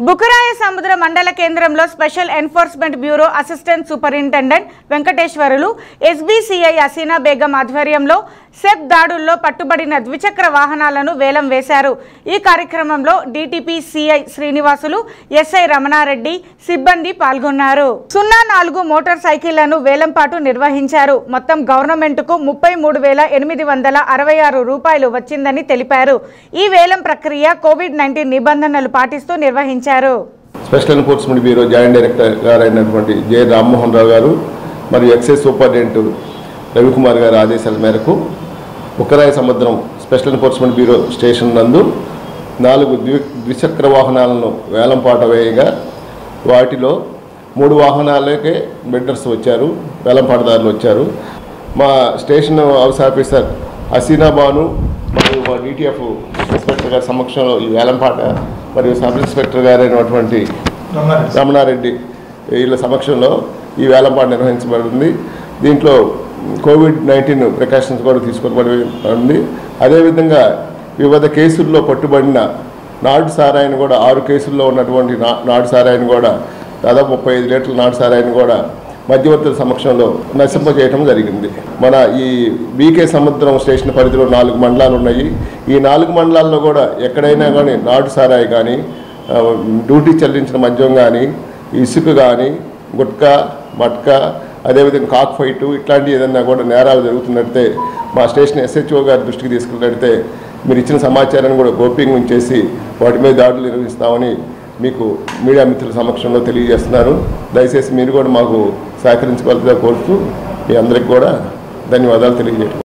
బుకరాయ సముద్ర మండల కేంద్రంలో special enforcement bureau assistant superintendent Venkateswarlu SBCI Hasina Begum ఆధ్వర్యంలో సెప్ దాడుల్లో పట్టుబడిన ద్విచక్ర వాహనాలను వేలం వేశారు ఈ కార్యక్రమంలో DTP CI Srinivasulu SI Ramana Reddy సిబ్బంది పాల్గొన్నారు సున్నా నాలుగు మోటార్ సైకిళ్లను వేలంపాటు నిర్వహించారు మొత్తం గవర్నమెంట్కు ముప్పై మూడు వేల ఎనిమిది వందల అరవై ఆరు రూపాయలు వచ్చిందని తెలిపారు ఈ వేలం ప్రక్రియ కోవిడ్ నైన్టీన్ నిబంధనలు పాటిస్తూ నిర్వహించారు special enforcement bureau joint director గారు అయినటువంటి జె రామ్మోహన్ రావు గారు మరియు ఎక్సైజ్ సూపరింటెండెంట్ రవికుమార్ గారి ఆదేశాల మేరకు ఉక్కరాయ సముద్రం స్పెషల్ ఎన్ఫోర్స్మెంట్ బ్యూరో స్టేషన్ నందు నాలుగు ద్వి ద్విచక్ర వాహనాలను వేలంపాట వేయగా వాటిలో మూడు వాహనాలకే బిడ్డర్స్ వచ్చారు వేలంపాటదారులు వచ్చారు మా station house officer Hasina Banu మరియు మా డిటిఎఫ్ ఇన్స్పెక్టర్ గారి సమక్షంలో ఈ వేలంపాట మరియు సబ్ ఇన్స్పెక్టర్ గారైనటువంటి రమణారెడ్డి వీళ్ళ సమక్షంలో ఈ వేలంపాట నిర్వహించబడింది దీంట్లో కోవిడ్ నైన్టీన్ ప్రికాషన్స్ కూడా తీసుకోబడి ఉంది అదేవిధంగా వివిధ కేసుల్లో పట్టుబడిన నాటు సారాయిని కూడా ఆరు కేసుల్లో ఉన్నటువంటి నా నాటు సారాయిని కూడా దాదాపు ముప్పై ఐదు లీటర్ల నాటు సారాయిని కూడా మధ్యవర్తుల సమక్షంలో నశింపజేయడం జరిగింది మన ఈ బీకే సముద్రం స్టేషన్ పరిధిలో నాలుగు మండలాలు ఉన్నాయి ఈ నాలుగు మండలాల్లో కూడా ఎక్కడైనా కానీ నాటు సారాయి కానీ ఆ, డ్యూటీ చెల్లించిన మద్యం కానీ ఇసుక కానీ గుట్కా మట్కా అదేవిధంగా కాక్ ఫైట్ ఇట్లాంటి ఏదైనా కూడా నేరాలు జరుగుతున్నట్టే మా స్టేషన్ ఎస్హెచ్ఓ గారి దృష్టికి తీసుకున్నట్టే మీరు ఇచ్చిన సమాచారాన్ని కూడా గోప్యంగా ఉంచేసి వాటి మీద దాడులు నిర్వహిస్తామని మీకు మీడియా మిత్రుల సమక్షంలో తెలియజేస్తున్నారు దయచేసి మీరు కూడా మాకు సహకరించగలుగుతా కోరుతూ మీ అందరికి కూడా ధన్యవాదాలు తెలియజేయడం